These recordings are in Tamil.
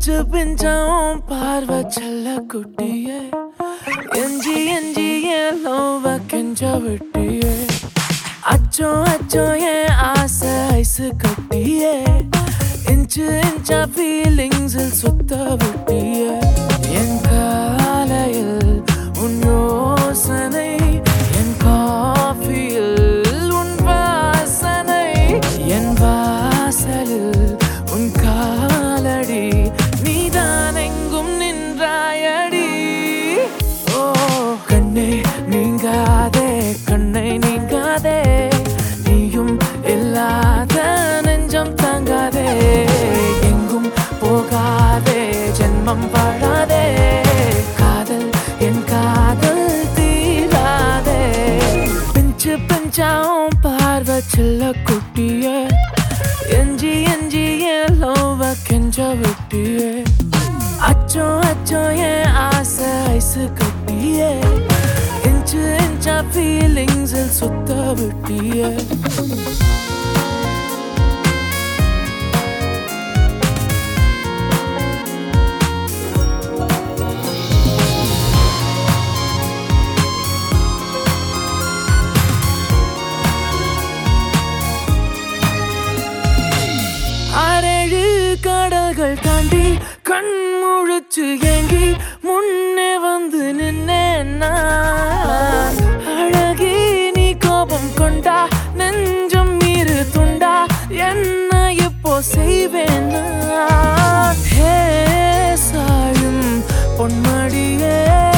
பிஞ்சு பிஞ்சாவும் பார்வை செல்ல குட்டியே எஞ்சி எஞ்சி என் லோவ கெஞ்ச விட்டியே அச்சோ அச்சோ என் ஆசை ஐசு கட்டியே இன்ச்சு இன்ச்சா ஃபீலிங்ஸில் சுத்த விட்டியே என் காலையில் உன் யோசனை என் காஃபியில் உன் வாசனை என் வாசலில் உன் காலடி நீதான் எங்கும் நின்றாயடி ஓ கண்ணே நீங்காதே கண்ணை நீங்காதே நீயும் இல்லாத நெஞ்சம் தாங்காதே எங்கும் போகாதே ஜென்மம் வாழாதே காதல் என் காதல் தீராதே பிஞ்சு பிஞ்சாவும் பார்வை செல்ல குட்டியே எஞ்சி எஞ்சி என் லோவ கெஞ்ச விட்டியே அச்சோ அச்சோ என் ஆசை ஐசு கட்டியே இன்ச்சு இன்ச்சா ஃபீலிங்ஸில் சுத்த விட்டியே ஆறேழு கடல்கள் தாண்டி கண் முழிச்சு ஏங்கி முன்னே வந்து நின்னேன் நான். அழகி நீ கோபம் கொண்டா நெஞ்சம் மீறு துண்டா என்ன இப்போ செய்வேன் நான்? ஹே சாயும் பொன்மடியே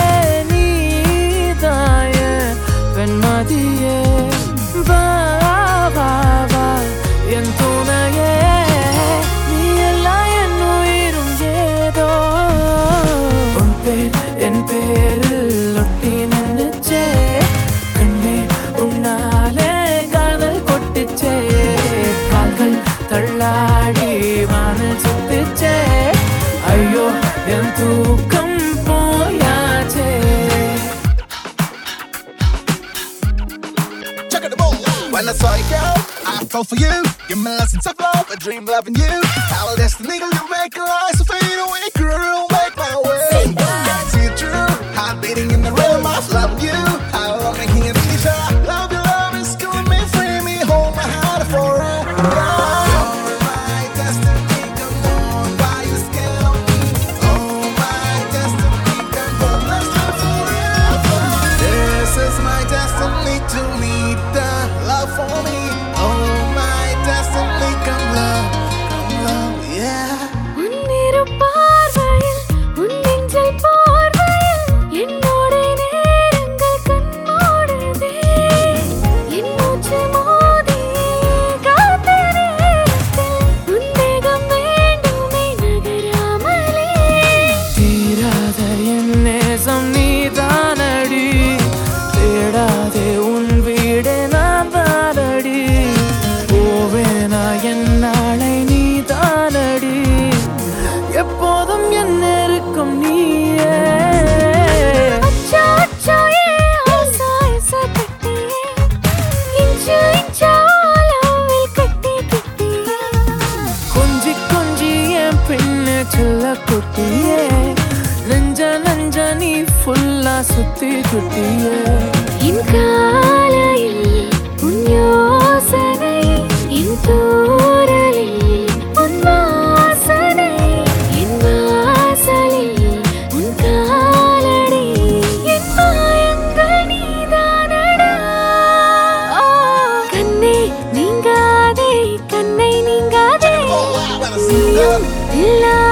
நீதாய வெண்மதியே வா வா வா என் துணையே நீ எல்லாம் என் உயிரும் ஏதோ உன் பேர் என் பேரில் ஒட்டி நின்னுச்சே கண்ணே உன்னாலே காதல் கொட்டுச்சே கால்கள் தள்ளாடி வானல் சுத்துச்சே ஐயோ என் தூக்கம் போயாச்சே Check it out. When I saw you, girl, I fell for you. Give me lessons of love, a dream loving you. How destiny you make lies fade away, girl, make my way. Can't see it true, heart beating in the rhythm of loving you. How I'm making it easy. Love your love is killing me, free me, hold my heart forever. You're my destiny, come on, why you scare me? Oh, my destiny, come on, let's live forever. This is my destiny to meet the love for me. Oh, my destiny, come love, come love, yeah. உன்னிரு பார்வையில், உன் நெஞ்சில் பார்வையில், என்னோட நேரங்கள் கண்மூடுதே. என் மூச்சு மோதி காத்த நேரத்தில், உன் தேகம் வேண்டுமே நகராமலே. தீராத என் நேசம் நீதானடி தேடாதே உன் வீடு நான் தானடி போவேனா என் நாளை நீதானடி எப்போதும் என் நெருக்கம் நீயே அச்சா, அச்சா, ஏ ஆசை, ஆசை கட்டியே. இன்ச்சு, இன்ச்சா அளவில் கட்டி கட்டியே. கொஞ்சி கொஞ்சி என் பின்ன செல்ல குட்டியே நெஞ்ச நெஞ்ச நீ ஃபுல்லா சுத்தி குட்டியே என் காலையில் உன் யோசனை, என் தூரலில் உன் வாசனை, என் வாசலில் உன் காலடி, என் மாயங்கள் நீதானடா. ஆ, கண்ணே நீங்காதே கண்ணை நீங்காதே Oh, wow, when I see love. இல்லா